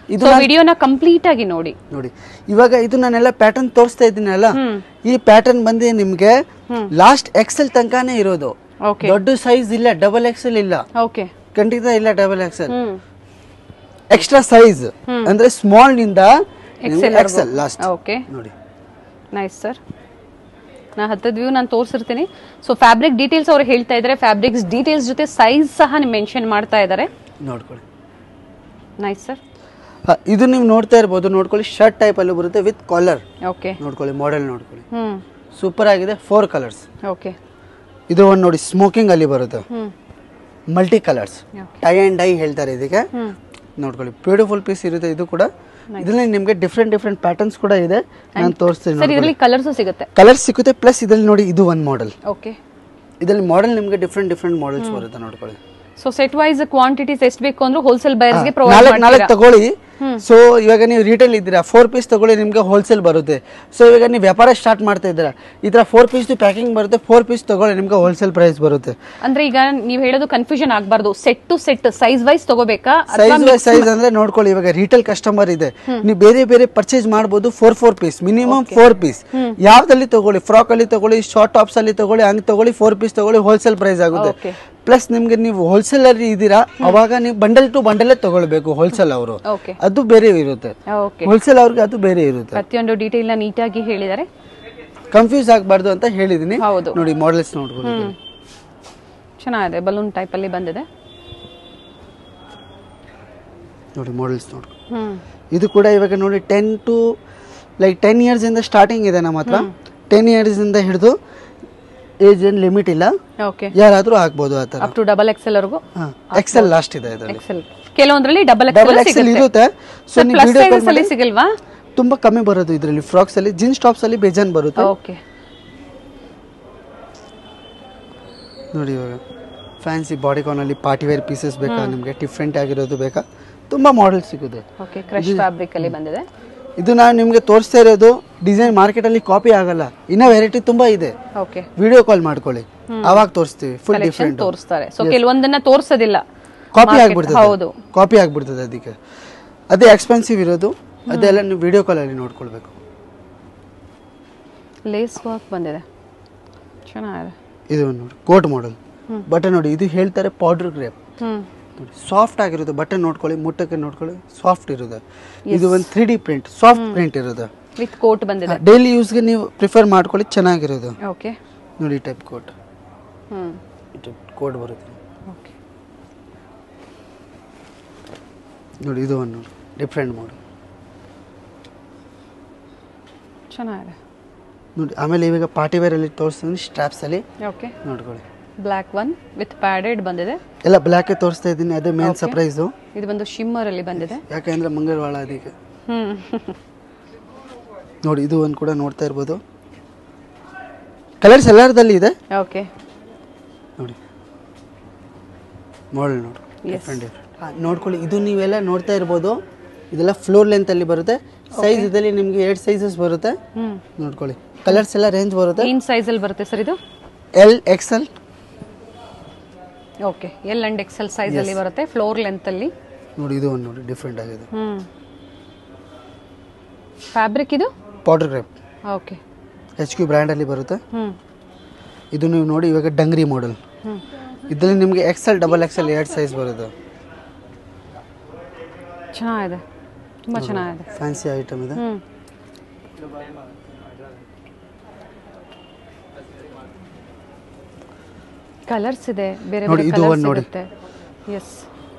ಇದು ಸೊ ವಿಡಿಯೋನ ಕಂಪ್ಲೀಟ್ ಆಗಿ ನೋಡಿ ನೋಡಿ ಇವಾಗ ಇದು ನಾನೆಲ್ಲ ಪ್ಯಾಟರ್ನ್ ತೋರಿಸ್ತಾ ಇದ್ದೀನಲ್ಲ ಈ ಪ್ಯಾಟರ್ನ್ ಬಂದು ನಿಮ್ಗೆ ಲಾಸ್ಟ್ ಎಕ್ಸೆಲ್ ತನಕನೇ ಇರೋದು ಓಕೆ ದೊಡ್ಡ ಸೈಜ್ ಇಲ್ಲ ಡಬಲ್ ಎಕ್ಸೆಲ್ ಇಲ್ಲ ಓಕೆ ಖಂಡಿತ ಇಲ್ಲ double XL hmm extra size ಅಂದ್ರೆ ಸ್ಮಾಲ್ ನಿಂದ ಎಕ್ಸೆಲ್ ಲಾಸ್ಟ್ ಓಕೆ ನೋಡಿ ನೈಸ್ ಸರ್ ನಾ ಹತ್ತದ ವ್ಯೂ ನಾನು ತೋರಿಸಿರ್ತೀನಿ ಸೊ ಫ್ಯಾಬ್ರಿಕ್ ಡೀಟೇಲ್ಸ್ ಅವ್ರು ಹೇಳ್ತಾ ಇದ್ದಾರೆ ಫ್ಯಾಬ್ರಿಕ್ಸ್ ಡೀಟೇಲ್ಸ್ ಜೊತೆ ಸೈಜ್ ಸಹ ಮೆನ್ಷನ್ ಮಾಡ್ತಾ ಇದ್ದಾರೆ ನೋಡ್ಕೊಳ್ಳಿ ನೈಸ್ ಸರ್ ಹ, ಇದು ನೀವು ನೋಡ್ತಾ ಇರ್ಬೋದು ನೋಡ್ಕೊಳ್ಳಿ ಶರ್ಟ್ ಟೈಪ್ ಅಲ್ಲಿ ಬರುತ್ತೆ ವಿತ್ ಕಾಲರ್ ಓಕೆ ನೋಡ್ಕೊಳ್ಳಿ ಮಾಡೆಲ್ ನೋಡ್ಕೊಳ್ಳಿ ಹ್ಮ್ ಸೂಪರ್ ಆಗಿದೆ ಫೋರ್ ಕಲರ್ಸ್ ಓಕೆ ಇದು ಒಂದು ನೋಡಿ ಸ್ಮೋಕಿಂಗ್ ಅಲ್ಲಿ ಬರುತ್ತೆ hmm multi colours Okay. Tie and dye ಹೇಳ್ತಾರೆ ಇದಕ್ಕೆ ಹ್ಮ್ ನೋಡ್ಕೊಳ್ಳಿ ಬ್ಯೂಟಿಫುಲ್ ಪೀಸ್ ಇರುತ್ತೆ ಇದು ಕೂಡ ಇದರಲ್ಲಿ ನಿಮಗೆ ಡಿಫ್ರೆಂಟ್ ಡಿಫ್ರೆಂಟ್ ಪ್ಯಾಟರ್ನ್ಸ್ ಕೂಡ ಇದೆ ನಾನು ತೋರಿಸ್ತೀನಿ ಸರ್ ಇದರಲ್ಲಿ ಕಲರ್ಸು ಸಿಗುತ್ತೆ ಕಲರ್ ಸಿಗುತ್ತೆ ಪ್ಲಸ್ ಇದರಲ್ಲಿ ನೋಡಿ ಇದು ಒಂದು ಮಾಡೆಲ್ ಓಕೆ ಇದರಲ್ಲಿ ಮಾಡೆಲ್ ನಿಮಗೆ ಡಿಫ್ರೆಂಟ್ ಡಿಫ್ರೆಂಟ್ ಮಾಡೆಲ್ಸ್ ಬರುತ್ತೆ ನೋಡ್ಕೊಳ್ಳಿ ಸೊ ಸೆಟ್ ವೈಸ್ ಕ್ವಾಂಟಿಟೀಸ್ ಎಷ್ಟು ಬೇಕು ಅಂದ್ರೆ ಹೋಲ್ಸೇಲ್ ಬೈರ್ಸ್ಗೆ ಪ್ರೊವೈಡ್ ನಾಲ್ಕು ನಾಲ್ಕು ತಗೊಳ್ಳಿ ಸೊ ಇವಾಗ ನೀವು ರಿಟೇಲ್ ಇದ್ದೀರಾ ಫೋರ್ ಪೀಸ್ ತಗೊಳ್ಳಿ ನಿಮಗೆ ಹೋಲ್ಸೇಲ್ ಬರುತ್ತೆ ಸೊ ಇವಾಗ ನೀವು ವ್ಯಾಪಾರ ಸ್ಟಾರ್ಟ್ ಮಾಡ್ತಾ ಇದ್ದೀರಾ ಈ ಥರ ಫೋರ್ ಪೀಸ್ ಪ್ಯಾಕಿಂಗ್ ಬರುತ್ತೆ ಫೋರ್ ಪೀಸ್ ತಗೊಳ್ಳಿ ನಿಮಗೆ ಹೋಲ್ಸೇಲ್ ಪ್ರೈಸ್ ಬರುತ್ತೆ ಅಂದ್ರೆ ಈಗ ನೀವು ಹೇಳೋದು ಕನ್ಫ್ಯೂಷನ್ ಆಗಬಾರ್ದು set to set size wise ತಗೋಬೇಕಾ ಸೈಜ್ ವೈಸ್ ಸೈಜ್ ಅಂದ್ರೆ ನೋಡ್ಕೊಳ್ಳಿ ಇವಾಗ ರಿಟೇಲ್ ಕಸ್ಟಮರ್ ಇದೆ ನೀವು ಬೇರೆ ಬೇರೆ ಪರ್ಚೇಸ್ ಮಾಡಬಹುದು four four piece minimum four piece ಯಾವ್ದಲ್ಲಿ ತಗೊಳ್ಳಿ ಫ್ರಾಕ್ ಅಲ್ಲಿ ತಗೊಳ್ಳಿ ಶಾರ್ಟ್ ಟಾಪ್ಸ್ ಅಲ್ಲಿ ತಗೊಳ್ಳಿ ಹಂಗ್ ತಗೊಳ್ಳಿ ಫೋರ್ ಪೀಸ್ ತಗೊಳ್ಳಿ ಹೋಲ್ಸೇಲ್ ಪ್ರೈಸ್ ಆಗುತ್ತೆ Okay. ಪ್ಲಸ್ ನಿಮ್ಗೆ ನೀವು ಹೋಲ್ಸೇಲ್ ಅಲ್ಲಿ ಇದ್ದೀರಾ ಅವಾಗ ನೀವು ಬಂಡಲ್ ಟು ಬಂಡಲ್ ತಗೊಳ್ಬೇಕು ಹೋಲ್ಸೇಲ್ ಅವರು ಓಕೆ ಅದು ಬೇರೆ ಇರುತ್ತೆ ಓಕೆ ಹೋಲ್ಸೇಲ್ ಅವ್ರಿಗೆ ಅದು ಬೇರೆ ಇರುತ್ತೆ ಪ್ರತಿಯೊಂದು ಡೀಟೇಲ್ ನ ನೀಟಾಗಿ ಹೇಳಿದ್ದಾರೆ ಕನ್ಫ್ಯೂಸ್ ಆಗಬಾರ್ದು ಅಂತ ಹೇಳಿದೀನಿ ಹೌದು. ನೋಡಿ ಮಾಡೆಲ್ಸ್ ನೋಡ್ಕೊಳ್ಳಿ ಚೆನ್ನಾಗಿದೆ ಬಲೂನ್ ಟೈಪ್ ಅಲ್ಲಿ ಬಂದಿದೆ ನೋಡಿ ಮಾಡೆಲ್ಸ್ ನೋಡ್ಕೊಳ್ಳಿ ಹ್ಮ್ ಇದು ಕೂಡ ಇವಾಗ ನೋಡಿ ten to like ten years ಇಂದ ಸ್ಟಾರ್ಟಿಂಗ್ ಇದೆ ನಮ್ಮ ಹತ್ರ ಟೆನ್ ಇಯರ್ಸ್ ಇಂದ ಹಿಡಿದು ಏಜ್ ಏನು ಲಿಮಿಟ್ ಇಲ್ಲ ಓಕೆ ಯಾರಾದ್ರೂ ಆಗ್ಬೋದು ಆ ಥರ ಅಪ್ ಟು ಡಬಲ್ ಎಕ್ಸೆಲ್ ವರೆಗೂ ಎಕ್ಸೆಲ್ ಲಾಸ್ಟ್ ಇದೆ ಇದರಲ್ಲಿ ಎಕ್ಸೆಲ್ ಕೆಲವೊಂದ್ರಲ್ಲಿ ಡಬಲ್ ಡಬಲ್ ಎಕ್ಸೆಲ್ ಎಕ್ಸೆಲ್ ಇರುತ್ತೆ ಸೊ ನೀವು ಪ್ಲಸ್ ವಿಡಿಯೋ ಕಾಲ್ ಸೈಜಸ್ ಅಲ್ಲಿ ಸಿಗಲ್ವಾ ತುಂಬಾ ಕಮ್ಮಿ ಬರೋದು ಇದರಲ್ಲಿ ಫ್ರಾಕ್ಸ್ ಅಲ್ಲಿ ಜೀನ್ಸ್ ಟಾಪ್ಸ್ ಅಲ್ಲಿ ಬೇಜಾನ್ ಬರುತ್ತೆ ಓಕೆ ನೋಡಿ ಇವಾಗ ಫ್ಯಾನ್ಸಿ ಬಾಡಿ ಅಲ್ಲಿ ಪಾರ್ಟಿ ವೇರ್ ಪೀಸಸ್ ಬೇಕಾ ನಿಮಗೆ ಡಿಫ್ರೆಂಟ್ ಆಗಿರೋದು ಬೇಕಾ ತುಂಬಾ ಮಾಡೆಲ್ ಸಿಗುತ್ತೆ ಓಕೆ ಕ್ರಶ್ ಫ್ಯಾಬ್ರಿಕ್ ಅಲ್ಲಿ ಬಂದಿದೆ ಇದು ನಾನು ನಿಮಗೆ ತೋರಿಸ್ತಾ ಇರೋದು ಡಿಸೈನ್ ಮಾರ್ಕೆಟಲ್ಲಿ ಕಾಪಿ ಆಗಲ್ಲ ಇನ್ನ ವೆರೈಟಿ ತುಂಬಾ ಇದೆ ಓಕೆ ವಿಡಿಯೋ ಕಾಲ್ ಮಾಡ್ಕೊಳ್ಳಿ ಅವಾಗ ತೋರಿಸ್ತೀವಿ ಫುಲ್ ಕಲೆಕ್ಷನ್ ಡಿಫ್ರೆಂಟ್ ತೋರಿಸ್ತಾರೆ ಸೊ ಕೆಲವೊಂದನ್ನ ತೋರಿಸೋದಿಲ್ಲ ಕಾಪಿ Market- ಆಗ್ಬಿಡ್ತದೆ ಹೌದು ಕಾಪಿ ಆಗ್ಬಿಡ್ತದೆ ಅದಕ್ಕೆ ಅದೇ ಎಕ್ಸ್ಪೆನ್ಸಿವ್ ಇರೋದು ಅದೆಲ್ಲ ನೀವು ವಿಡಿಯೋ ಕಾಲಲ್ಲಿ ನೋಡ್ಕೊಳ್ಬೇಕು ಲೇಸ್ ವರ್ಕ್ ಬಂದಿದೆ ಚೆನ್ನಾಗಿದೆ ಇದು ನೋಡಿ ಕೋಟ್ ಮಾಡೆಲ್ ಬಟ್ಟೆ ನೋಡಿ ಇದು ಹೇಳ್ತಾರೆ ಪೌಡರ್ ಗ್ರೇಪ್ ಹ್ಮ್ ನೋಡಿ ಸಾಫ್ಟ್ ಆಗಿರುತ್ತೆ ಬಟ್ಟೆ ನೋಡ್ಕೊಳ್ಳಿ ಮುಟ್ಟಕ್ಕೆ ನೋಡ್ಕೊಳ್ಳಿ ಸಾಫ್ಟ್ ಇರುತ್ತೆ ಇದು ಒಂದು three D print soft print ಇರುತ್ತೆ ವಿತ್ ಕೋಟ್ ಬಂದಿದೆ ಡೈಲಿ ಯೂಸ್ಗೆ ನೀವು ಪ್ರಿಫರ್ ಮಾಡ್ಕೊಳ್ಳಿ ಚೆನ್ನಾಗಿರೋದು ಓಕೆ ನೋಡಿ ಈ ಟೈಪ್ ಕೋಟ್ ಹ್ಮ್ ಈ ಟೈಪ್ ಕೋಟ್ ಬರುತ್ತೆ ಓಕೆ ನೋಡಿ ಇದು ಒಂದು ನೋಡಿ ಡಿಫ್ರೆಂಟ್ ಮಾಡೆಲ್ ಚೆನ್ನಾಗಿದೆ ನೋಡಿ ಆಮೇಲೆ ಇವಾಗ ಪಾರ್ಟಿ ವೇರಲ್ಲಿ ತೋರಿಸ್ತೀನಿ ಸ್ಟ್ರಾಪ್ಸಲ್ಲಿ ಓಕೆ ನೋಡ್ಕೊಳ್ಳಿ ಬ್ಲ್ಯಾಕ್ ಒನ್ ವಿತ್ ಪ್ಯಾಡೆಡ್ ಬಂದಿದೆ ಎಲ್ಲ ಬ್ಲ್ಯಾಕೇ ತೋರಿಸ್ತಾ ಇದ್ದೀನಿ ಅದೇ ಮೇನ್ ಸರ್ಪ್ರೈಸು ಇದು ಬಂದು ಶಿಮ್ಮರ್ ಅಲ್ಲಿ ಬಂದಿದೆ ಯಾಕೆಂದ್ರೆ ಮಂಗಳವಾಳ ಅದಕ್ಕೆ ಹ್ಮ್ ನೋಡಿ ಇದು ಒಂದು ಕೂಡ ನೋಡ್ತಾ ಇರ್ಬೋದು ಕಲರ್ಸ್ ಎಲ್ಲರದಲ್ಲಿ ಇದೆ ಓಕೆ ನೋಡಿ ಮಾಡೆಲ್ ನೋಡಿ ಡಿಫ್ರೆಂಟ್ ಡಿಫ್ರೆಂಟ್ ನೋಡ್ಕೊಳ್ಳಿ ಇದು ನೀವೆಲ್ಲ ನೋಡ್ತಾ ಇರ್ಬೋದು ಇದೆಲ್ಲ ಫ್ಲೋರ್ ಲೆಂತಲ್ಲಿ ಬರುತ್ತೆ ಸೈಜ್ ಇದರಲ್ಲಿ ನಿಮಗೆ ಎರಡು ಸೈಜಸ್ ಬರುತ್ತೆ ಹ್ಮ್ ನೋಡ್ಕೊಳ್ಳಿ ಕಲರ್ಸ್ ಎಲ್ಲ ರೇಂಜ್ ಬರುತ್ತೆ ಏನ್ ಸೈಜ್ ಅಲ್ಲಿ ಬರುತ್ತೆ ಸರ್ ಇದು L XL okay L and XL size ಅಲ್ಲಿ ಬರುತ್ತೆ ಫ್ಲೋರ್ ಲೆಂತ್ ಅಲ್ಲಿ ನೋಡಿ ಇದು ಒಂದು ನೋಡಿ ಡಿಫ್ರೆಂಟ್ ಆಗಿದೆ ಹ್ಮ್ ಫ್ಯಾಬ್ರಿಕ್ ಇದು powder grape okay H Q ಬ್ರ್ಯಾಂಡಲ್ಲಿ ಬರುತ್ತೆ ಹ್ಮ್ ಇದು ನೀವು ನೋಡಿ ಇವಾಗ ಡಂಗ್ರಿ ಮಾಡೆಲ್ ಹ್ಮ್ ಇದರಲ್ಲಿ ನಿಮಗೆ ಎಕ್ಸೆಲ್ ಡಬಲ್ ಎಕ್ಸೆಲ್ ಎರಡು ಸೈಜ್ ಬರುತ್ತೆ ಚೆನ್ನಾಗಿದೆ ತುಂಬಾ ಚೆನ್ನಾಗಿದೆ ಫ್ಯಾನ್ಸಿ ಐಟಮ್ ಇದೆ ಹ್ಮ್ ಕಲರ್ಸ್ ಇದೆ ಬೇರೆ ನೋಡಿ, ಬೇರೆ ಇದು ಕಲರ್ಸ್ ಒಂದ್ ನೋಡಿ. ಸಿಗುತ್ತೆ ಎಸ್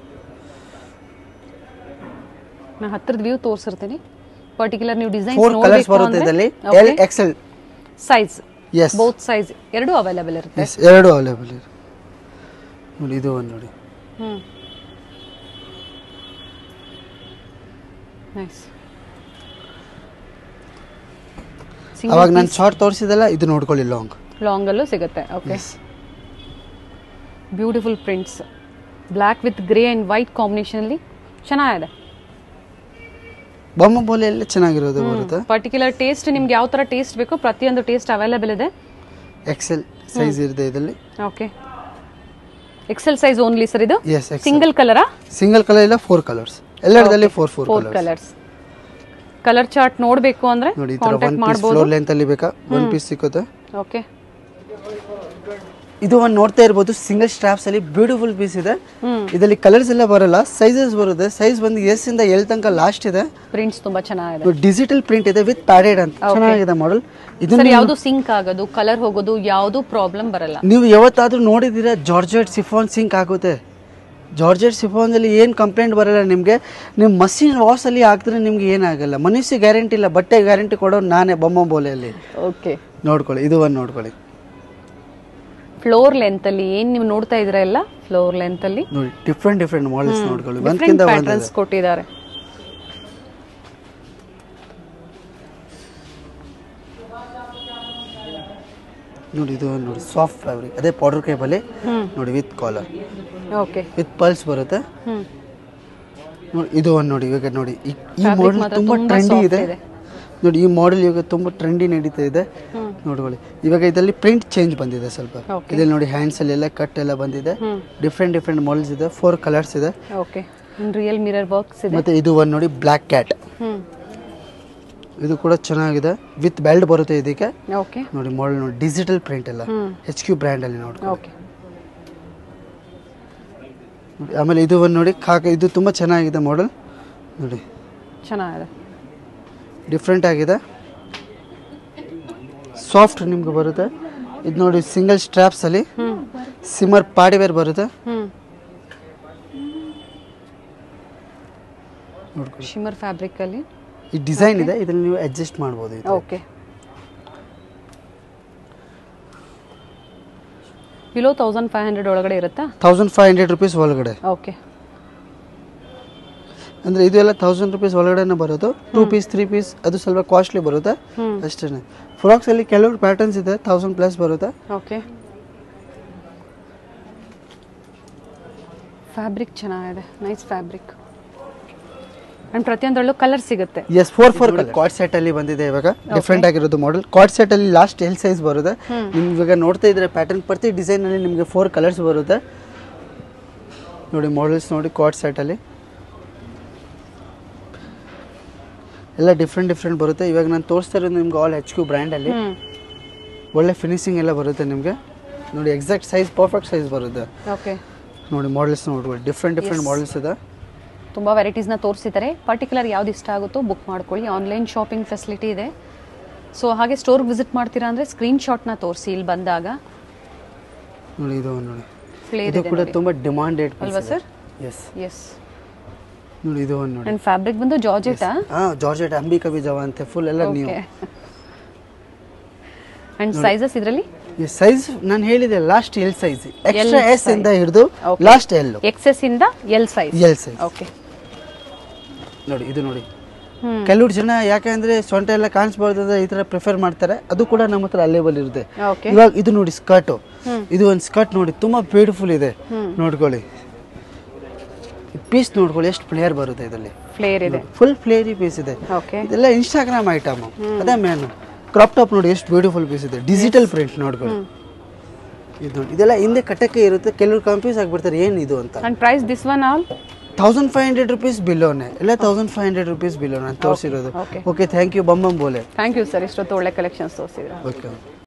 ನಾ ಹತ್ರದ ವ್ಯೂ ತೋರಿಸಿರ್ತೀನಿ ಪರ್ಟಿಕ್ಯುಲರ್ ನೀವು ಡಿಸೈನ್ ಫೋರ್ ಕಲರ್ಸ್ ಬರುತ್ತೆ ಇದರಲ್ಲಿ L XL size S both size ಎರಡೂ ಅವೈಲೇಬಲ್ ಇರುತ್ತೆ ಎಸ್ ಎರಡು ಅವೈಲೇಬಲ್ ಇದೆ ನೋಡಿ ಇದು ಒಂದು ನೋಡಿ ಹ್ಮ್ ನೈಸ್ ಅವಾಗ ನಾನು ಶಾರ್ಟ್ ತೋರಿಸಿದಲ್ಲ ಇದು ನೋಡ್ಕೊಳ್ಳಿ ಲಾಂಗ್ ಲಾಂಗ್ ಅಲ್ಲೂ ಸಿಗುತ್ತೆ okay beautiful prints black with grey and white combination ಅಲ್ಲಿ ಚೆನ್ನಾಗಿದೆ ಬೊಮ್ಮ ಬೋಲೆ ಎಲ್ಲ ಚೆನ್ನಾಗಿರೋದು ಬರುತ್ತೆ ಪರ್ಟಿಕ್ಯುಲರ್ ಟೇಸ್ಟ್ ನಿಮ್ಗೆ ಯಾವ ತರ ಟೇಸ್ಟ್ ಬೇಕೋ ಪ್ರತಿಯೊಂದು ಟೇಸ್ಟ್ ಅವೈಲೇಬಲ್ ಇದೆ ಎಕ್ಸೆಲ್ ಸೈಜ್ ಇರುತ್ತೆ ಇದರಲ್ಲಿ okay XL size only sir ಇದು ಎಸ್ ಎಕ್ಸ್ ಸಿಂಗಲ್ ಕಲರಾ ಸಿಂಗಲ್ ಕಲರ್ ಇಲ್ಲ ಫೋರ್ ಕಲರ್ಸ್ ಎಲ್ಲರದಲ್ಲಿ four four four colours colour chart ನೋಡ್ಬೇಕು ಅಂದ್ರೆ ನೋಡಿ ಈ ತರ ಒನ್ ಕಾಂಟ್ಯಾಕ್ಟ್ ಪೀಸ್ ಮಾಡ್ಬೋದು ಫ್ಲೋರ್ ಲೆಂತ್ ಅಲ್ಲಿ ಬೇಕಾ ಒನ್ ಪೀಸ್ ಸಿಕ್ಕುತ್ತೆ ಓಕೆ ಇದು ಒಂದು ನೋಡ್ತಾ ಇರ್ಬೋದು ಸಿಂಗಲ್ ಸ್ಟ್ರಾಪ್ಸ್ ಅಲ್ಲಿ ಬ್ಯೂಟಿಫುಲ್ ಪೀಸ್ ಇದೆ ಇದರಲ್ಲಿ ಕಲರ್ಸ್ ಎಲ್ಲ ಬರಲ್ಲ ಸೈಜಸ್ ಬರುತ್ತೆ ಸೈಜ್ ಬಂದು ಎಸ್ ಇಂದ ಎಲ್ ತನಕ ಲಾಸ್ಟ್ ಇದೆ ಪ್ರಿಂಟ್ಸ್ ತುಂಬಾ ಚೆನ್ನಾಗಿದೆ ಡಿಜಿಟಲ್ ಪ್ರಿಂಟ್ ಇದೆ ವಿತ್ ಪ್ಯಾಡೆಡ್ ಅಂತ ಚೆನ್ನಾಗಿದೆ ಮಾಡೆಲ್ ಇದು ಸರ್ ಯಾವುದು ಸಿಂಕ್ ಆಗೋದು ಕಲರ್ ಹೋಗೋದು ಯಾವುದು ಪ್ರಾಬ್ಲಮ್ ಬರಲ್ಲ ನೀವು ಯಾವತ್ತಾದ್ರೂ ನೋಡಿದ್ದೀರಾ ಜಾರ್ಜೆಟ್ ಸಿಫಾನ್ ಸಿಂಕ್ ಆಗುತ್ತೆ ಜಾರ್ಜೆಟ್ ಸಿಫಾನ್ದಲ್ಲಿ ಏನು ಕಂಪ್ಲೇಂಟ್ ಬರಲ್ಲ ನಿಮಗೆ ನೀವು ಮಷಿನ್ ವಾಶಲ್ಲಿ ಹಾಕಿದ್ರೆ ನಿಮ್ಗೆ ಏನಾಗಲ್ಲ ಮನುಷ್ಯ ಗ್ಯಾರಂಟಿ ಇಲ್ಲ ಬಟ್ಟೆ ಗ್ಯಾರಂಟಿ ಕೊಡೋ ನಾನೇ ಬೊಮ್ಮ ಬೋಲೆಯಲ್ಲಿ ಓಕೆ ನೋಡ್ಕೊಳ್ಳಿ ಇದು ಒಂದು ನೋಡ್ಕೊಳ್ಳಿ ಫ್ಲೋರ್ ಲೆಂತ್ ಅಲ್ಲಿ ಏನ್ ನೀವು ನೋಡ್ತಾ ಇದ್ರ ಎಲ್ಲ ಫ್ಲೋರ್ ಲೆಂತ್ ಅಲ್ಲಿ ನೋಡಿ ಡಿಫ್ರೆಂಟ್ ಡಿಫ್ರೆಂಟ್ ಮಾಡೆಲ್ಸ್ ನೋಡ್ಕೊಳ್ಳಿ ಡಿಫ್ರೆಂಟ್ ಒಂದ್ಕಿಂತ ಒಂದು ಪ್ಯಾಟರ್ನ್ಸ್ ಕೊಟ್ಟಿದ್ದಾರೆ ನೋಡಿ ಇದು ಒಂದು ನೋಡಿ ಸಾಫ್ಟ್ ಫ್ಯಾಬ್ರಿಕ್ ಅದೇ ಪೌಡರ್ ಕೇಬಲ್ಲಿ ನೋಡಿ ವಿತ್ ಕಾಲರ್ ಓಕೆ ವಿತ್ ಪಲ್ಸ್ ಬರುತ್ತೆ ಹ್ಮ್ ನೋಡಿ ಇದು ಒಂದು ನೋಡಿ ಇವಾಗ ನೋಡಿ ಈ- ಈ Fabric ಮಾಡೆಲ್ ಮಾತ್ರ ತುಂಬಾ ತುಂಬಾ ಟ್ರೆಂಡಿ soft ಇದೆ ಇದೆ. ನೋಡಿ ಈ ಮಾಡೆಲ್ ಇವಾಗ ತುಂಬಾ ಟ್ರೆಂಡಿ ನಡೀತಾ ಇದೆ ನೋಡ್ಕೊಳ್ಳಿ ಇವಾಗ ಇದರಲ್ಲಿ ಪ್ರಿಂಟ್ ಚೇಂಜ್ ಬಂದಿದೆ ಸ್ವಲ್ಪ Okay. ಇದ್ರಲ್ಲಿ ನೋಡಿ ಹ್ಯಾಂಡ್ಸ್ ಅಲ್ಲಿ ಎಲ್ಲ ಕಟ್ ಎಲ್ಲ ಬಂದಿದೆ ಡಿಫ್ರೆಂಟ್ ಡಿಫ್ರೆಂಟ್ ಮಾಡೆಲ್ಸ್ ಇದೆ ಫೋರ್ ಕಲರ್ಸ್ ಇದೆ ಓಕೆ ರಿಯಲ್ ಮಿರರ್ ಬಾಕ್ಸ್ ಇದೆ ಮತ್ತೆ ಇದು ಒಂದು ನೋಡಿ ಬ್ಲ್ಯಾಕ್ ಕ್ಯಾಟ್ ಹ್ಮ್ ಇದು ಕೂಡ ಚೆನ್ನಾಗಿದೆ ವಿತ್ ಬೆಲ್ಟ್ ಬರುತ್ತೆ ಇದಕ್ಕೆ ಓಕೆ ನೋಡಿ ಮಾಡೆಲ್ ನೋಡಿ ಡಿಜಿಟಲ್ ಪ್ರಿಂಟ್ ಎಲ್ಲ ಎಚ್ ಕ್ಯೂ ಬ್ರ್ಯಾಂಡ್ ಅಲ್ಲಿ ನೋಡಿ ಓಕೆ ನೋಡಿ, ಆಮೇಲೆ ಇದು ಒಂದು ನೋಡಿ ಕಾಕ ಇದು ತುಂಬಾ ಚೆನ್ನಾಗಿದೆ ಮಾಡೆಲ್ ನೋಡಿ ಚೆನ್ನಾಗಿದೆ ಡಿಫ್ರೆಂಟ್ ಆಗಿದೆ ಸಾಫ್ಟ್ ನಿಮ್ಗೆ ಬರುತ್ತೆ ಇದು ನೋಡಿ ಸಿಂಗಲ್ ಸ್ಟ್ರಾಪ್ಸ್ ಅಲ್ಲಿ ಸಿಮರ್ ಪಾಡಿ ವೇರ್ ಬರುತ್ತೆ ಹ್ಮ್ ನೋಡ್ಕೊಳ್ಳಿ ಶಿಮರ್ ಫ್ಯಾಬ್ರಿಕ್ ಅಲ್ಲಿ ಈ ಡಿಸೈನ್ ಇದೆ ಇದನ್ನ ನೀವು ಅಡ್ಜಸ್ಟ್ ಮಾಡ್ಬೋದು ಇದು okay below thousand five hundred ಒಳಗಡೆ ಇರುತ್ತಾ ತೌಸಂಡ್ ಫೈವ್ ಹಂಡ್ರೆಡ್ ರುಪೀಸ್ ಒಳಗಡೆ ಓಕೆ ಅಂದ್ರೆ ಇದು ಎಲ್ಲ ತೌಸಂಡ್ ರುಪೀಸ್ ಒಳಗಡೆನೆ ಬರೋದು ಟೂ ಪೀಸ್ ತ್ರೀ ಪೀಸ್ ಅದು ಸ್ವಲ್ಪ ಕಾಸ್ಟ್ಲಿ ಬರುತ್ತೆ ಅಷ್ಟೇ ಫ್ರಾಕ್ಸ್ ಅಲ್ಲಿ ಕೆಲವರು ಪ್ಯಾಟರ್ನ್ಸ್ ಇದೆ ತೌಸಂಡ್ ಪ್ಲಸ್ ಬರುತ್ತೆ ಓಕೆ ಫ್ಯಾಬ್ರಿಕ್ ಚೆನ್ನಾಗಿದೆ ನೈಸ್ ಫ್ಯಾಬ್ರಿಕ್ ಅಂಡ್ ಪ್ರತಿಯೊಂದರಲ್ಲೂ ಕಲರ್ ಸಿಗುತ್ತೆ yes four four card set ಅಲ್ಲಿ ಬಂದಿದೆ ಇವಾಗ ಡಿಫ್ರೆಂಟ್ ಆಗಿರೋದು ಮಾಡೆಲ್ ಕಾರ್ಡ್ ಸೆಟ್ ಅಲ್ಲಿ ಲಾಸ್ಟ್ ಎಲ್ ಸೈಜ್ ಬರುತ್ತೆ ನಿಮ್ಗೆ ಇವಾಗ ನೋಡ್ತಾ ಇದ್ರೆ ಪ್ಯಾಟರ್ನ್ ಪ್ರತಿ ಡಿಸೈನ್ ಅಲ್ಲಿ ನಿಮಗೆ ಫೋರ್ ಕಲರ್ಸ್ ಬರುತ್ತೆ ನೋಡಿ ಮಾಡೆಲ್ಸ್ ನೋಡಿ ಕಾರ್ಡ್ ಸೆಟ್ ಅಲ್ಲಿ ಎಲ್ಲ ಡಿಫ್ರೆಂಟ್ ಡಿಫ್ರೆಂಟ್ ಬರುತ್ತೆ ಇವಾಗ ನಾನು ತೋರಿಸ್ತಾ ಇರೋದು ನಿಮ್ಗೆ ಆಲ್ ಎಚ್ ಕ್ಯೂ ಬ್ರ್ಯಾಂಡ್ ಅಲ್ಲಿ ಹ್ಮ್ ಒಳ್ಳೆ ಫಿನಿಶಿಂಗ್ ಎಲ್ಲ ಬರುತ್ತೆ ನಿಮಗೆ ನೋಡಿ ಎಕ್ಸಾಕ್ಟ್ ಸೈಜ್ ಪರ್ಫೆಕ್ಟ್ ಸೈಜ್ ಬರುತ್ತೆ ಓಕೆ ನೋಡಿ ಮಾಡೆಲ್ಸ್ ನೋಡ್ಬೋದು ಡಿಫ್ರೆಂಟ್ ಡಿಫ್ರೆಂಟ್ ಮಾಡೆಲ್ಸ್ ಇದೆ ತುಂಬ ವೆರೈಟೀಸ್ನ ತೋರಿಸಿದ್ದಾರೆ ಪರ್ಟಿಕ್ಯುಲರ್ ಯಾವ್ದು ಇಷ್ಟ ಆಗುತ್ತೋ ಬುಕ್ ಮಾಡ್ಕೊಳ್ಳಿ ಆನ್ಲೈನ್ ಶಾಪಿಂಗ್ ಫೆಸಿಲಿಟಿ ಇದೆ ಸೊ ಹಾಗೆ ಸ್ಟೋರ್ಗೆ ವಿಸಿಟ್ ಮಾಡ್ತೀರಾ ಅಂದರೆ ಸ್ಕ್ರೀನ್ಶಾಟ್ನ ತೋರಿಸಿ ಇಲ್ಲಿ ಬಂದಾಗ ನೋಡಿ ಇದು ಒಂದು ನೋಡಿ ಫ್ಲೇರ್ ಇದು ಇದೆ ಕೂಡ ತುಂಬಾ ಡಿಮಾಂಡೆಡ್ ಅಲ್ವಾ sir? ಎಸ್ ಎಸ್ ನೋಡಿ ಇದು ಒಂದು ನೋಡಿ ಆ್ಯಂಡ್ ಫ್ಯಾಬ್ರಿಕ್ ಬಂದು ಜಾರ್ಜೆಟಾ ಹಾ ಜಾರ್ಜೆಟ್ ಅಂಬಿಕಾ ಬಿಜಾವ ಅಂತೆ ಫುಲ್ ಎಲ್ಲ ನೀವು ಓಕೆ ಆ್ಯಂಡ್ ಸೈಜಸ್ ಇದರಲ್ಲಿ ಈ ಸೈಜ್ ನಾನು ಹೇಳಿದೆ last L size extra S ಇಂದ ಹಿಡಿದು Okay. ಲಾಸ್ಟ್ ಎಲ್ ಎಕ್ಸೆಸ್ ಇಂದ L size L size okay ನೋಡಿ ಇದು ನೋಡಿ ಹ್ಮ್. ಕೆಲವ್ರು ಜನ ಯಾಕಂದ್ರೆ ಸೊಂಟ ಎಲ್ಲ ಕಾಣಿಸ್ಬಾರ್ದು ಅಂತ ಈ ತರ ಪ್ರಿಫರ್ ಮಾಡ್ತಾರೆ ಅದು ಕೂಡ ನಮ್ಮ ಹತ್ರ ಅವೈಲೇಬಲ್ ಇರುತ್ತೆ ಓಕೆ ಇವಾಗ ಇದು ನೋಡಿ ಸ್ಕರ್ಟ್ ಇದು ಒಂದು ಸ್ಕರ್ಟ್ ನೋಡಿ ತುಂಬಾ ಬ್ಯೂಟಿಫುಲ್ ಇದೆ ನೋಡ್ಕೊಳ್ಳಿ ಪೀಸ್ ನೋಡ್ಕೊಳ್ಳಿ ಎಷ್ಟು ಫ್ಲೇಯರ್ ಬರುತ್ತೆ ಇದರಲ್ಲಿ ಫ್ಲೇರ್ ಇದೆ ಫುಲ್ ಫ್ಲೇರಿ ಪೀಸ್ ಇದೆ ಓಕೆ ಇದೆಲ್ಲ ಇನ್ಸ್ಟಾಗ್ರಾಮ್ ಐಟಮ್ ಅದೇ ಮೇನ್ ಕ್ರಾಪ್ ಟಾಪ್ ನೋಡಿ ಎಷ್ಟು ಬ್ಯೂಟಿಫುಲ್ ಪೀಸ್ ಇದೆ ಡಿಜಿಟಲ್ ಪ್ರಿಂಟ್ ನೋಡ್ಕೊಳ್ಳಿ ಇದು ನೋಡಿ ಇದೆಲ್ಲ ಹಿಂದೆ ಕಟ್ಟಕ್ಕೆ ಇರುತ್ತೆ ಕೆಲವರು ಕನ್ಫ್ಯೂಸ್ ಆಗಿಬಿಡ್ತಾರೆ ಏನು ಇದು ಅಂತ and price this one all thousand five hundred rupees ಬಿಲೋನೆ ಎಲ್ಲ thousand five hundred rupees below ನಾನು ತೋರಿಸಿರೋದು okay. Okay thank you Bambam Bole thank you sir ಇಷ್ಟೊತ್ತು ಒಳ್ಳೆ ಕಲೆಕ್ಷನ್ಸ್ ತೋರಿಸಿದ್ರೆ ಓಕೆ